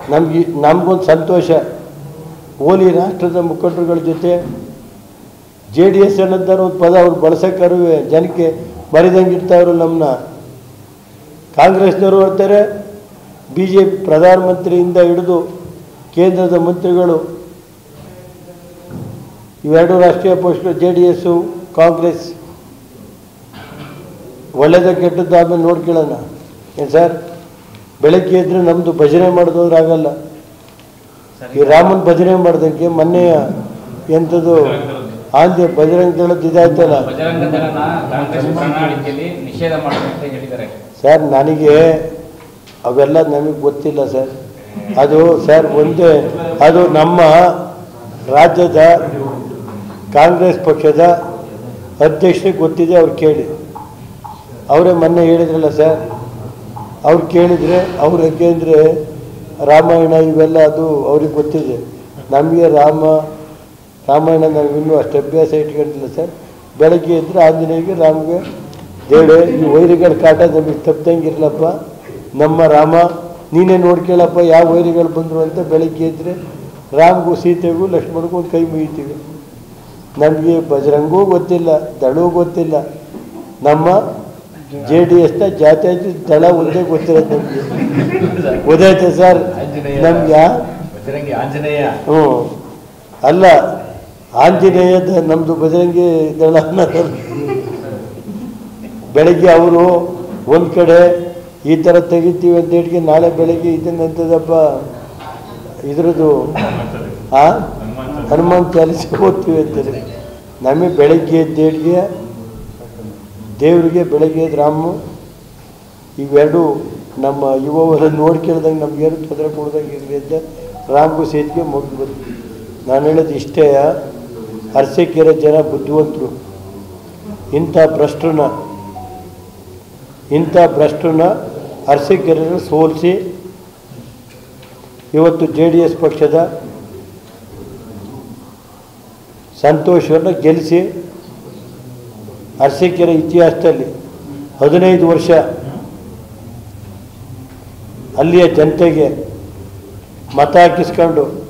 ನಮ್ಗೆ ನಮಗೊಂದು ಸಂತೋಷ ಓಲಿ ರಾಷ್ಟ್ರದ ಮುಖಂಡರುಗಳ ಜೊತೆ ಜೆ ಡಿ ಎಸ್ ಅನ್ನೋದಾರ ಒಂದು ಪದ ಅವ್ರು ಬಳಸೋಕ್ಕರುವೆ ಜನಕ್ಕೆ ಮರಿದಂಗೆ ಇರ್ತಾವ್ರು ನಮ್ಮನ್ನ ಕಾಂಗ್ರೆಸ್ನವರು ಹೇಳ್ತಾರೆ ಬಿ ಜೆ ಪಿ ಪ್ರಧಾನಮಂತ್ರಿಯಿಂದ ಹಿಡಿದು ಕೇಂದ್ರದ ಮಂತ್ರಿಗಳು ಇವೆರಡು ರಾಷ್ಟ್ರೀಯ ಪಕ್ಷಗಳು ಜೆ ಡಿ ಎಸ್ಸು ಕಾಂಗ್ರೆಸ್ ಒಳ್ಳೇದ ಕೆಟ್ಟದ್ದು ಆಮೇಲೆ ನೋಡ್ಕೊಳ್ಳೋಣ ಏನು ಸರ್ ಬೆಳಗ್ಗೆ ಎದ್ರೆ ನಮ್ಮದು ಭಜನೆ ಮಾಡಿದೋದ್ರೆ ಆಗಲ್ಲ ಈ ರಾಮನ ಭಜನೆ ಮಾಡ್ದಂಗೆ ಮೊನ್ನೆಯ ಎಂಥದ್ದು ಆಂಧ್ಯ ಬಜರಂಗ ದಳದ್ದು ಇದಾಯ್ತಲ್ಲ ಬಜರಂಗ ದಳನ ಕಾಂಗ್ರೆಸ್ ಪ್ರಣಾಳಿಕೆಯಲ್ಲಿ ನಿಷೇಧ ಮಾಡಬೇಕು ಅಂತ ಹೇಳಿದ್ದಾರೆ ಸರ್ ನನಗೆ ಅವೆಲ್ಲ ನಮಗೆ ಗೊತ್ತಿಲ್ಲ ಸರ್ ಅದು ಸರ್ ಒಂದೇ ಅದು ನಮ್ಮ ರಾಜ್ಯದ ಕಾಂಗ್ರೆಸ್ ಪಕ್ಷದ ಅಧ್ಯಕ್ಷರಿಗೆ ಗೊತ್ತಿದೆ ಅವ್ರು ಕೇಳಿ ಅವರೇ ಮೊನ್ನೆ ಹೇಳಿದ್ರಲ್ಲ ಸರ್ ಅವ್ರು ಕೇಳಿದರೆ ಅವ್ರು ಯಾಕೆಂದರೆ ರಾಮಾಯಣ ಇವೆಲ್ಲ ಅದು ಅವ್ರಿಗೆ ಗೊತ್ತಿದೆ ನಮಗೆ ರಾಮ ರಾಮಾಯಣ ನಾವು ಇನ್ನೂ ಅಷ್ಟು ಅಭ್ಯಾಸ ಇಟ್ಕೊಂಡಿಲ್ಲ ಸರ್ ಬೆಳಗ್ಗೆ ಇದ್ದರೆ ಆಂಜನೇಯಗೆ ರಾಮ್ಗೆ ದೇಳೆ ಈ ವೈರಿಗಳ ಕಾಟ ನಮಗೆ ತಪ್ಪದಂಗೆ ಇರಲಪ್ಪ ನಮ್ಮ ರಾಮ ನೀನೇ ನೋಡ್ಕೊಳ್ಳಪ್ಪ ಯಾವ ವೈರಿಗಳು ಬಂದರು ಅಂತ ಬೆಳಗ್ಗೆ ಇದ್ದರೆ ರಾಮ್ಗೂ ಸೀತೆಗೂ ಲಕ್ಷ್ಮಣಗೂ ಒಂದು ಕೈ ಮುಗಿತೀವಿ ನಮಗೆ ಬಜರಂಗೂ ಗೊತ್ತಿಲ್ಲ ದಳೂ ಗೊತ್ತಿಲ್ಲ ನಮ್ಮ ಜೆ ಡಿ ಎಸ್ನ ಜಾತ್ಯಾತಿ ದಳ ಒಂದೇ ಗೊತ್ತಿರೋದು ನಮಗೆ ಗೊತ್ತಾಯ್ತಾ ಸರ್ ನಮ್ಗೆ ಆ? ಬಜರಂಗಿ ಆಂಜನೇಯ ಹ್ಞೂ ಅಲ್ಲ ಆಂಜನೇಯ ದ- ನಮ್ದು ಬಜರಂಗಿ ದಳ ಅನ್ನೋದು. ಬೆಳಗ್ಗೆ ಅವರು ಒಂದು ಕಡೆ ಈ ಥರ ತೆಗಿತೀವಿ ಅಂತ ಹೇಳಿ ನಾಳೆ ಬೆಳಗ್ಗೆ ಇದನ್ನಂತದಪ್ಪ ಇದ್ರದ್ದು ಆ ಹನುಮಾನ್ ಚಾಲಿಸ ಓದ್ತೀವಿ ಅಂತಾರೆ ನಮಗೆ ಬೆಳಗ್ಗೆ ಎದ್ದೇಳಿಗೆ ದೇವರಿಗೆ ಬೆಳಗ್ಗೆ ಎದ್ದು ರಾಮು ಇವೆರಡು ನಮ್ಮ ಯುವವರನ್ನು ನೋಡ್ಕೇಳ್ದಂಗೆ ನಮಗೇನು ತೊಂದರೆ ಕೊಡ್ದಂಗೆ ಇರಲಿ ಅಂತ ರಾಮ್ಗೂ ಸೇತಿಗೆ ಮುಗಿದು ಬಂತು ನಾನು ಹೇಳೋದು ಇಷ್ಟೇ ಅರಸಕ್ಕಿರೋ ಜನ ಬುದ್ಧಿವಂತರು ಇಂಥ ಭ್ರಷ್ಟರನ್ನ ಇಂಥ ಭ್ರಷ್ಟರನ್ನ ಅರಸಕ್ಕಿರನ್ನು ಸೋಲಿಸಿ ಇವತ್ತು ಜೆ ಡಿ ಎಸ್ ಪಕ್ಷದ ಸಂತೋಷವನ್ನು ಗೆಲ್ಲಿಸಿ ಅರಸೀಕೆರೆ ಇತಿಹಾಸದಲ್ಲಿ ಹದಿನೈದು ವರ್ಷ ಅಲ್ಲಿಯ ಜನತೆಗೆ ಮತ ಹಾಕಿಸ್ಕೊಂಡು